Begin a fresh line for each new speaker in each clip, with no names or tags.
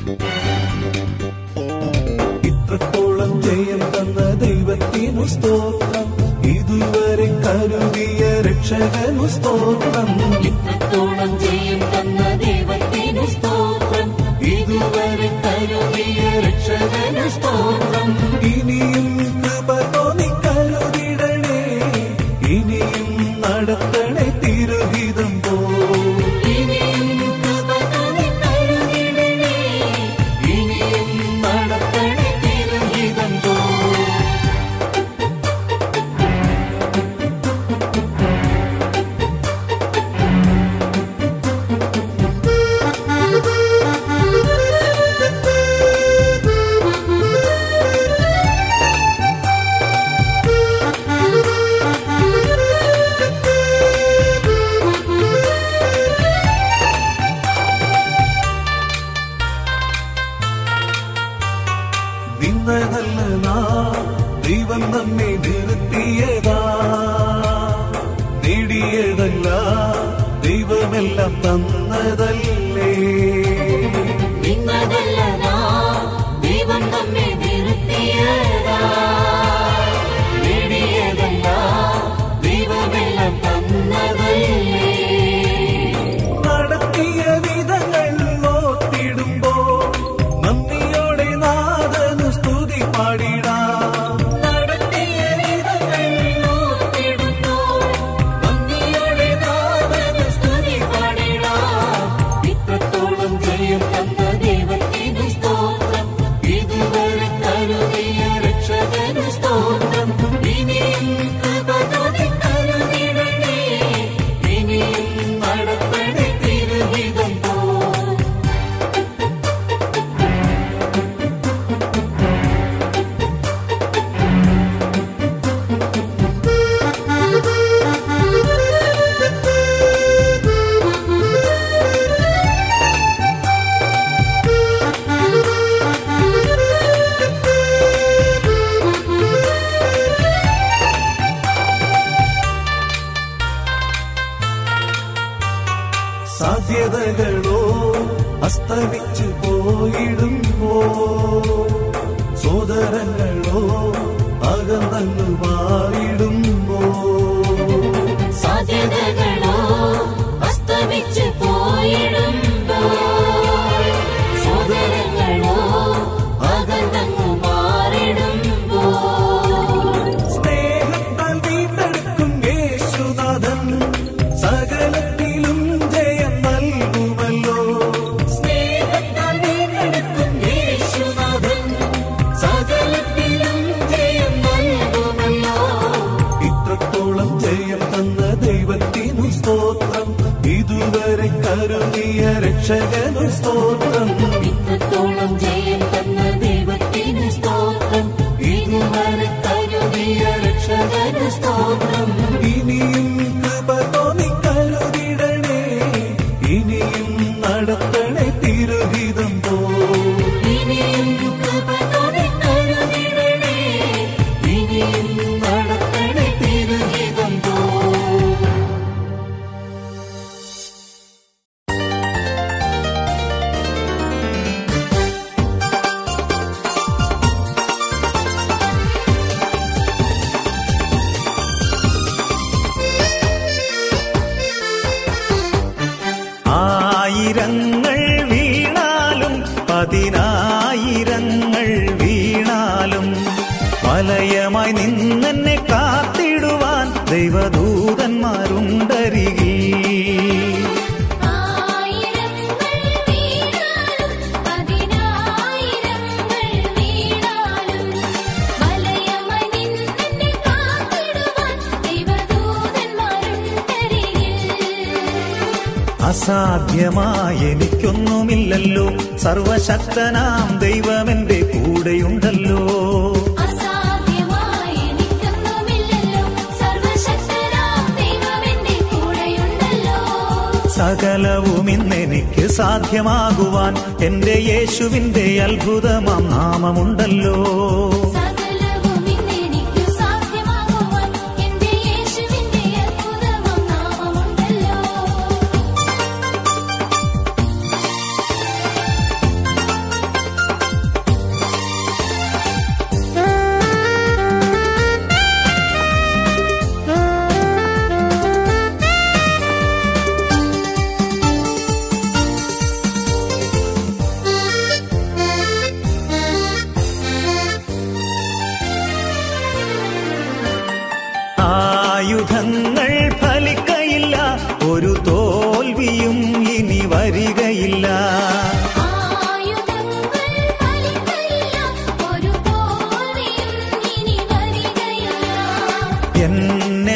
ഇത്രത്തോളം ജയം തന്ന ദൈവത്തിനു സ്തോത്രം ഇതുവരെ കരുതിയ രക്ഷകനു സ്തോത്രം
ഇത്രത്തോളം ജയം തന്ന ദൈവത്തിനു സ്തോത്രം
ഇതുവരെ കരുതിയ രക്ഷകനു സ്തോത്രം ഇനിയും കൃപ തോന്നി കരുതിടണേ ഇനിയും നടത്തണേ തിരുഹിതം പോ
ഇനിയും കൃപ തോന്നി കരുതിടണേ.
ഇനിയും നടത്തണേ തിരുഹിതം പോ നിന്നതല്ല നാം ദൈവം നമ്മെ നിർത്തിയതാ നേടിയതല്ല ദൈവമെല്ലാം തന്നതല്ലേ
നിന്നതല്ല നാം, ദൈവം നമ്മെ നിർത്തിയതാ. നേടിയതല്ല, ദൈവമെല്ലാം തന്നതല്ലേ.
നടത്തിയ വിധങ്ങൾ ഓർത്തിടുമ്പോ നന്ദിയോടെ നാഥനു സ്തുതി പാടിടാം നടത്തിയ വിധങ്ങൾ ഓർത്തിടുമ്പോൾ നന്ദിയോടെ നാഥനു സ്തുതി പാടിടാം ഇത്രത്തോളം ജയം തന്ന ദൈവത്തിനു സ്തോത്രം ഇതുവരെ കരുതിയ രക്ഷകനു സ്തോത്രം ഇനിയും കൃപ തോന്നി കരുതിടണേ ഇനിയും നടത്തണേ തിരുവിധം പോ സാധ്യതകളോ അസ്തമിച്ചു പോയിടുമ്പോ സോദരങ്ങളോ അകന്നു മാറിടുമ്പോ
സാധ്യതകളോ അസ്തമിച്ചു പോയിടുമ്പോൾ സോദരങ്ങളോ അകന്നങ്ങു മാറിടുമ്പോൾ
സ്നേഹത്താൽ വീണ്ടെടുക്കും യേശുനാഥൻ സകലത്തിലും ജയം നൽകുമല്ലോ സ്നേഹത്താൽ വീണ്ടെടുക്കും യേശുനാഥൻ സകലത്തിലും ജയം നൽകുമല്ലോ ഇത്രത്തോളം ജയം തന്ന ദൈവത്തിനു സ്തോത്രം ഇതുവരെ കരുതിയ രക്ഷകനു സ്തോത്രം
ഇത്രത്തോളം ജയം തന്ന ദൈവത്തിന് സ്തോത്രം
ഇതുവരെ കരുതിയ രക്ഷകനു സ്തോത്രം ഇനിയും കൃപ തോന്നി കരുതിടണേ ഇനിയും നടത്തണേ തിരുഹിതം പോ
ഇനിയും കൃപ തോന്നി കരുതിടണേ.
ഇനിയും നടത്തണേ തിരുഹിതം പോ ആയിരങ്ങൾ വീണാലും പതിനായിരങ്ങൾ വീണാലും വലയമായി നിന്നെന്നെ കാത്തിടുവാൻ ദൈവദൂതന്മാരുണ്ടരികിൽ
ആയിരങ്ങൾ വീണാലും പതിനായിരങ്ങൾ വീണാലും വലയമായി നിന്നെ കാത്തിടുവാൻ ദൈവദൂതന്മാരുണ്ടരികിൽ
അസാധ്യമായ എനിക്കൊന്നുമില്ലല്ലോ സർവശക്തനാം ദൈവമെന്റെ കൂടെയുണ്ടല്ലോ
അസാധ്യമായി എനിക്കൊന്നുമില്ലല്ലോ സർവശക്തനാം ദൈവമെന്റെ കൂടെയുണ്ടല്ലോ
സകലവും ഇന്നെനിക്ക് സാധ്യമാകുവാൻ എന്റെ യേശുവിന്റെ അത്ഭുതമാം നാമമുണ്ടല്ലോ
സകലവും ഇന്നെനിക്കു സാധ്യമാകുവാൻ എന്റെ യേശുവിന്റെ അത്ഭുതമാം നാമമുണ്ടല്ലോ
ആ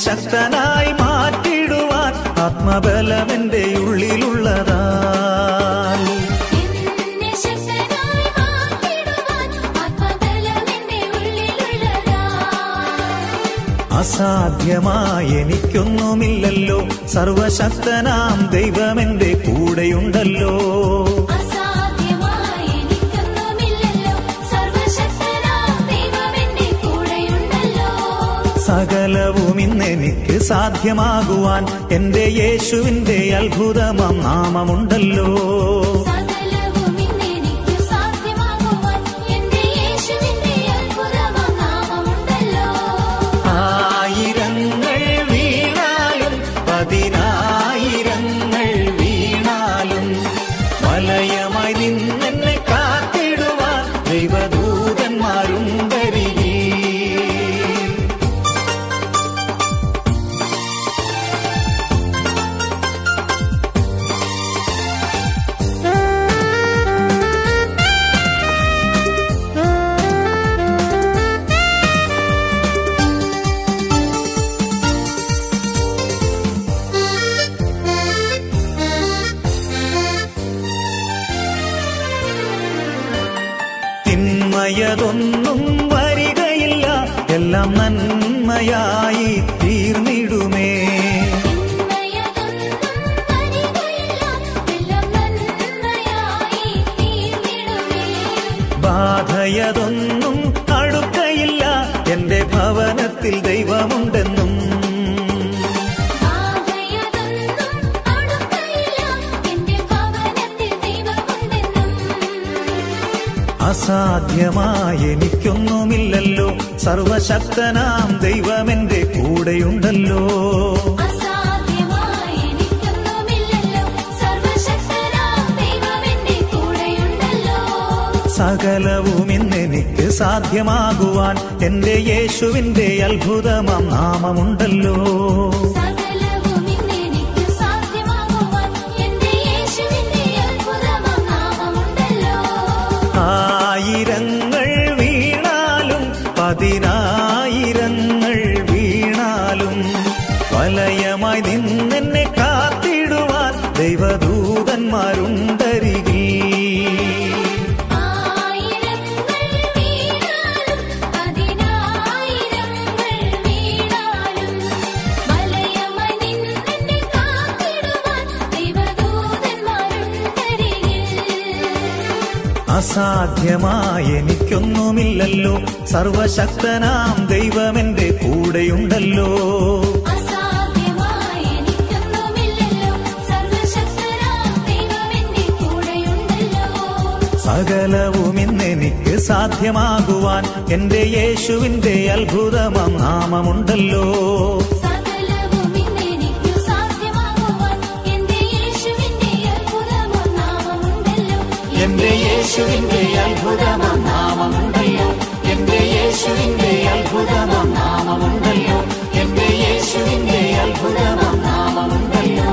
ശക്തനായി മാറ്റിടുവാൻ ആത്മബലമെന്റെ ഉള്ളിലുള്ളതാ
എന്നെ ശക്തനായി മാറ്റിടുവാൻ ആത്മബലമെന്റെ ഉള്ളിലുള്ളതാ
അസാധ്യമായി എനിക്കൊന്നുമില്ലല്ലോ സർവശക്തനാം ദൈവമെന്റെ കൂടെയുണ്ടല്ലോ
അസാധ്യമായി എനിക്കൊന്നുമില്ലല്ലോ സർവശക്തനാം ദൈവമെന്റെ കൂടെയുണ്ടല്ലോ
സകലവും ഇന്നെനിക്ക് സാധ്യമാകുവാൻ എന്റെ യേശുവിന്റെ അത്ഭുതമാം നാമമുണ്ടല്ലോ
സകലവും ഇന്നെനിക്ക് സാധ്യമാകുവാൻ എന്റെ യേശുവിന്റെ അത്ഭുതമാം നാമമുണ്ടല്ലോ
ആയിരങ്ങൾ വീണാലും പതിനായിരങ്ങൾ വീണാലും വലയമായി നിന്നെന്നെ കാത്തിടുവാൻ ദൈവദൂതന്മാരുണ്ടരികേ തിന്മയതൊന്നും വരികയില്ല എല്ലാം നന്മയായി തീർന്നിടുമേ
തിന്മയതൊന്നും വരികയില്ല എല്ലാം നന്മയായി തീർന്നിടുമേ
ബാധയതൊന്നും അടുക്കയില്ല എന്റെ ഭവനത്തിൽ ദൈവമുണ്ടെന്നും
ആകയതൊന്നും അടുക്കയില്ല എന്റെ ഭവനത്തിൽ ദൈവമുണ്ടെന്നും
അസാധ്യമായി എനിക്കൊന്നുമില്ലല്ലോ സർവശക്തനാം ദൈവമെന്റെ കൂടെയുണ്ടല്ലോ
അസാധ്യമായി എനിക്കൊന്നുമില്ലല്ലോ സർവശക്തനാം ദൈവമെന്റെ കൂടെയുണ്ടല്ലോ
സകലവും ഇന്നെനിക്ക് സാധ്യമാകുവാൻ എന്റെ യേശുവിന്റെ അത്ഭുതമാം നാമമുണ്ടല്ലോ
സകലവും ഇന്നെനിക്ക് സാധ്യമാകുവാൻ എന്റെ യേശുവിന്റെ അത്ഭുതമാം നാമമുണ്ടല്ലോ
ആയിരങ്ങൾ വീണാലും പതിനായിരങ്ങൾ വീണാലും വലയമായി നിന്നെന്നെ കാത്തിടുവാൻ ദൈവദൂതന്മാരുണ്ടരികിൽ
ആയിരങ്ങൾ വീണാലും പതിനായിരങ്ങൾ വീണാലും വലയമായി നിന്നെന്നെ കാത്തിടുവാൻ ദൈവദൂതന്മാരുണ്ടരികിൽ
അസാധ്യമായി എനിക്കൊന്നുമില്ലല്ലോ സർവശക്തനാം ദൈവമെന്റെ കൂടെയുണ്ടല്ലോ
അസാധ്യമായി എനിക്കൊന്നുമില്ലല്ലോ സർവശക്തനാം ദൈവമെന്റെ കൂടെയുണ്ടല്ലോ
സകലവും ഇന്നെനിക്ക് സാധ്യമാകുവാൻ എന്റെ യേശുവിന്റെ അത്ഭുതമാം നാമമുണ്ടല്ലോ
സകലവും ഇന്നെനിക്കു സാധ്യമാകുവാൻ എന്റെ യേശുവിന്റെ അത്ഭുതമാം നാമമുണ്ടല്ലോ
എന്റെ യേശുവിന്റെ അത്ഭുതമാം നാമമുണ്ടല്ലോ എന്റെ യേശുവിന്റെ അത്ഭുതമാം നാമമുണ്ടല്ലോ എന്റെ യേശുവിന്റെ അത്ഭുതമാം നാമമുണ്ടല്ലോ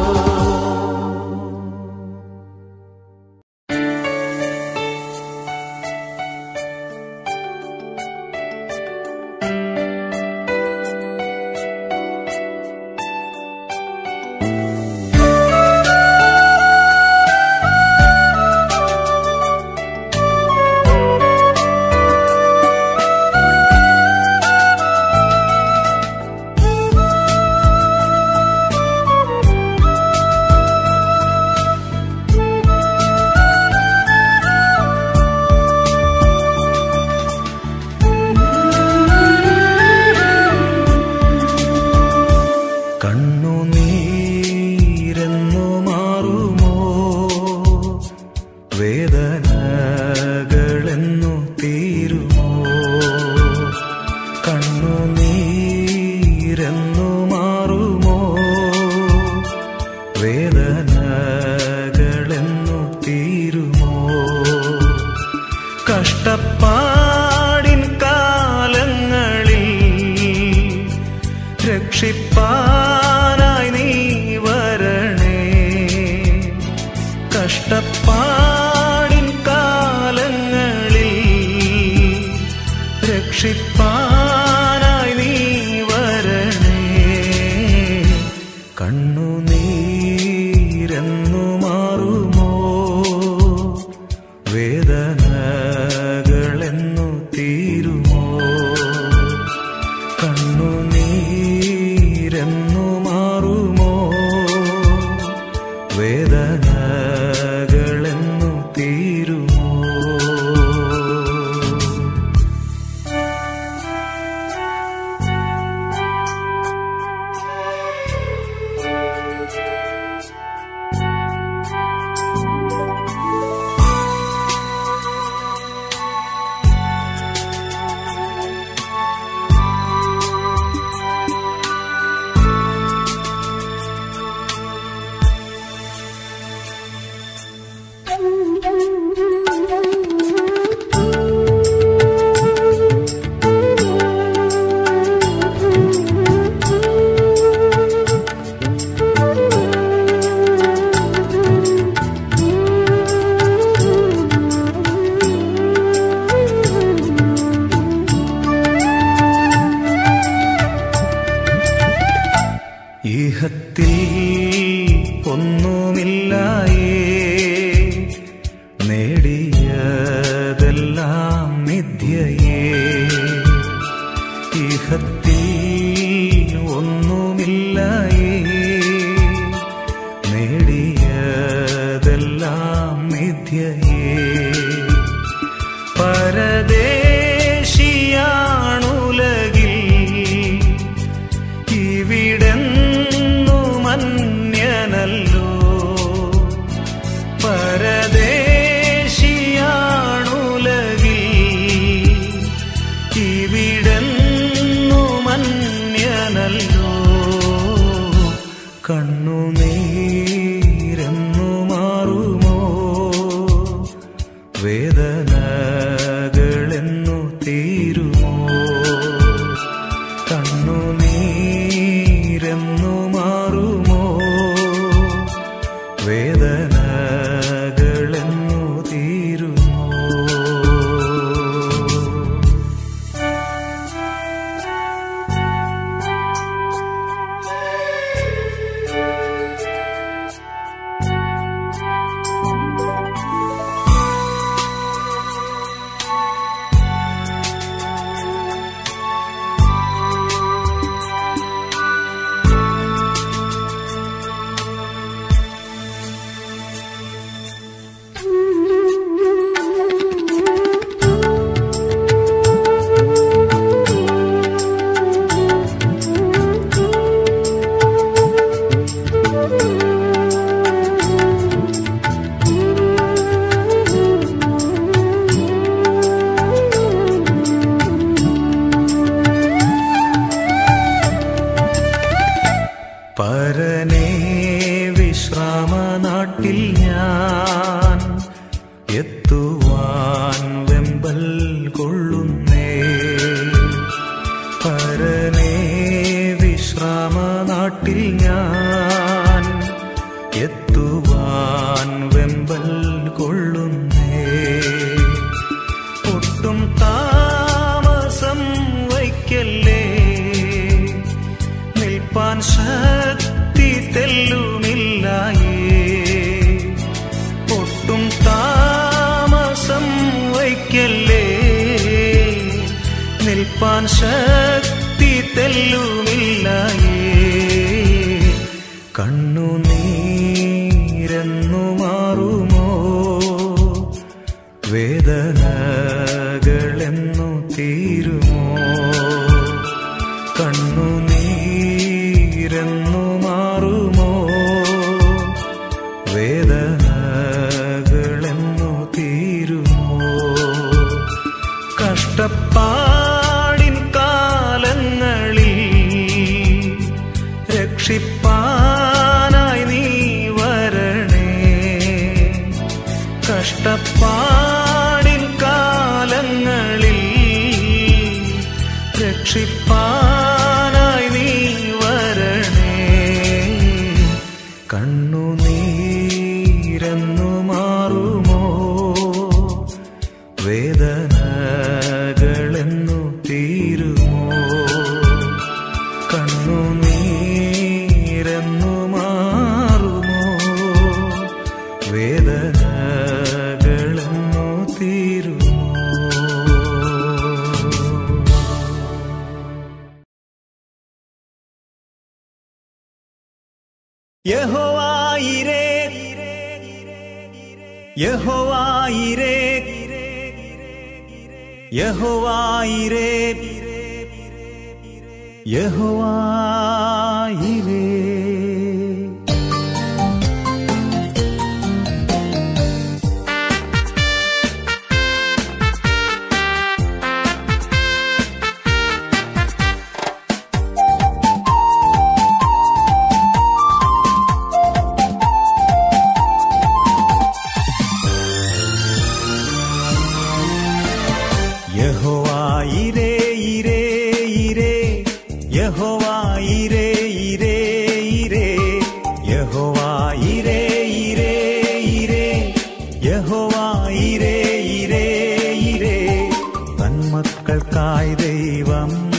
കണ്ണു നീരെന്നു മാറുമോ വേദനകളെന്നു തീരുമോ കണ്ണു നീരെന്നു മാറുമോ വേദനകളെന്നു തീരുമോ കഷ്ടപ്പാടിൻ കാലങ്ങളിൽ രക്ഷിപ്പാനായി നീ വരണേ കഷ്ടപ്പാടിൻ കാലങ്ങളിൽ രക്ഷിപ്പാനായി നീ വരണേ വേദനകളെന്നു തീരുമോ കണ്ണുനീരെന്നു മാറുമോ വേദനകളെന്നു തീരുമോ ഈഹത്തിൽ ഒന്നുമില്ലായേ നേടിയതെല്ലാം നിധ്യയേ ഈഹത്തിൽ ഒന്നുമില്ലായേ നേടിയതെല്ലാം നിധ്യയേ പരദേശിയാണുലകിൽ ഇവിടെന്നു മന്യനല്ലോ പരദേശിയാണുലകിൽ ഇവിടെന്നു മന്യനല്ലോ കണ്ണുനീരെന്നു മാറുമോ വേദനകളെന്നു തീരുമോ കണ്ണുനീരെന്നു മാറുമോ വേദനകളെന്നു തീരുമോ പരനേ വിശ്രാമനാട്ടിൽ ഞാൻ എത്തുവാൻ വെമ്പൽ കൊള്ളുന്നേ പരനേ വിശ്രാമനാട്ടിൽ ഞാൻ എത്തുവാൻ വെമ്പൽ കൊള്ളുന്നേ ഒട്ടും താമസം വയ്ക്കല്ലേ നിൽപ്പാൻ ശക്തി തെല്ലുമില്ലായേ ഒട്ടും താമസം വയ്ക്കല്ലേ നിൽപ്പാൻ ശക്തി തെല്ലുമില്ലായേ കണ്ണുനീരെന്നു മാറുമോ വേദനകളെന്നു തീരുമോ കണ്ണുനീരെന്നു മാറുമോ വേദനകളെന്നു തീരുമോ കഷ്ടപ്പാടിൻ കാലങ്ങളിൽ രക്ഷിപ്പാനായി നീ വരണേ കഷ്ടപ്പാടിൻ കാലങ്ങളിൽ രക്ഷിപ്പാനായി നീ വരണേ കണ്ണുനീരെന്നു മാറുമോ വേദനകളെന്നു തീരുമോ കണ്ണുനീരെന്നു മാറുമോ വേദനകളെന്നു യഹോവായിരേ യഹോവായിരേ യഹോവായിരേ യഹോവായിരേ യഹോവായിരേ ഇരേ ഇരേ യഹോവായിരേ ഇരേ ഇരേ യഹോവായിരേ ഇരേ ഇരേ യഹോവായിരേ ഇരേ ഇരേ തന്മക്കൾക്കായി ദൈവം